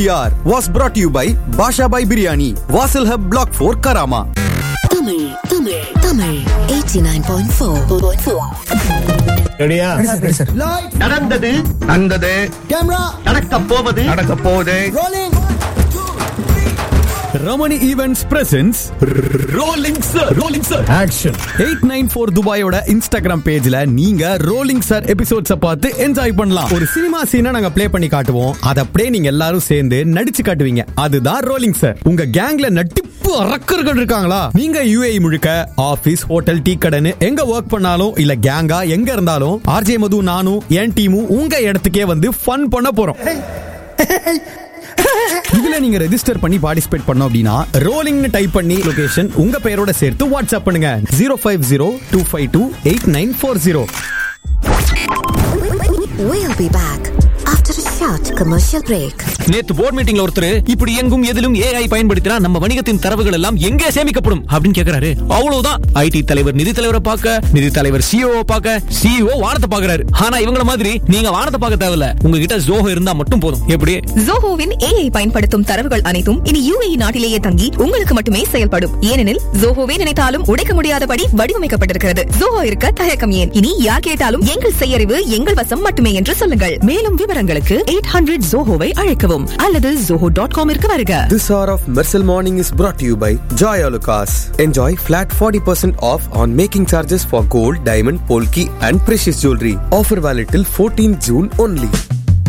PR was brought to you by Basha by Biryani, Vasil Hub Block 4 Karama. Tamil Tamil Tamil 89.4 ரெடியா நடந்தது நடந்தது நடக்க போவது நடக்க போகுது Ramani Events presents Rolling Sir, Rolling Sir. Action 894 துபாயோட இன்ஸ்டாகிராம் பேஜ்ல நீங்க ரோலிங் சார் எபிசோட்ஸ பார்த்து என்ஜாய் பண்ணலாம் ஒரு சினிமா சீனை நாங்க ப்ளே பண்ணி காட்டுவோம் அத அப்படியே நீங்க எல்லாரும் சேர்ந்து நடிச்சு காட்டுவீங்க அதுதான் ரோலிங் சார் உங்க கேங்ல நட்டிப்பு அரக்கர்கள் இருக்காங்களா நீங்க யுஏஇ முழுக்க ஆபீஸ் ஹோட்டல் டீ கடைன்னு எங்க ஒர்க் பண்ணாலும் இல்ல கேங்கா எங்க இருந்தாலும் ஆர்ஜே மது நானும் என் டீமும் உங்க இடத்துக்கே வந்து ஃபன் பண்ண போறோம் இதுல நீங்க ரெஜிஸ்டர் பண்ணி பார்ட்டிசிபேட் பண்ணோம் அப்படின்னா ரோலிங்னு டைப் பண்ணி லொகேஷன் உங்க பெயரோட சேர்த்து வாட்ஸ்அப் பண்ணுங்க zero five zero two five two eight nine four zero We'll be back after a short commercial break. நேத்து போர்ட் மீட்டிங்ல ஒருத்தர் இப்படி எங்கும் எதிலும் ஏஐ பயன்படுத்தினா நம்ம வணிகத்தின் தரவுகள் எல்லாம் எங்கே சேமிக்கப்படும் அப்படின்னு கேக்குறாரு அவ்வளவுதான் ஐடி தலைவர் நிதி தலைவரை பார்க்க நிதி தலைவர் சிஓ பார்க்க சிஓ வானத்தை பாக்குறாரு ஆனா இவங்கள மாதிரி நீங்க வானத்தை பார்க்க தேவையில்ல உங்ககிட்ட ஜோஹோ இருந்தா மட்டும் போதும் எப்படி ஜோஹோவின் ஏஐ பயன்படுத்தும் தரவுகள் அனைத்தும் இனி யுஏஇ நாட்டிலேயே தங்கி உங்களுக்கு மட்டுமே செயல்படும் ஏனெனில் ஜோஹோவே நினைத்தாலும் உடைக்க முடியாதபடி வடிவமைக்கப்பட்டிருக்கிறது ஜோஹோ இருக்க தயக்கம் ஏன் இனி யார் கேட்டாலும் எங்கள் செய்யறிவு எங்கள் வசம் மட்டுமே என்று சொல்லுங்கள் மேலும் விவரங்களுக்கு எயிட் ஹண்ட்ரட் ஜோஹோவை அழைக்கவும் அல்லது ஜோஹோ டாட் காமிற்கு வருக This hour of Mersal Morning is brought to you by Joy Alucas. Enjoy flat 40% off on making charges for gold, diamond, polki and precious jewelry. Offer valid till 14 June only.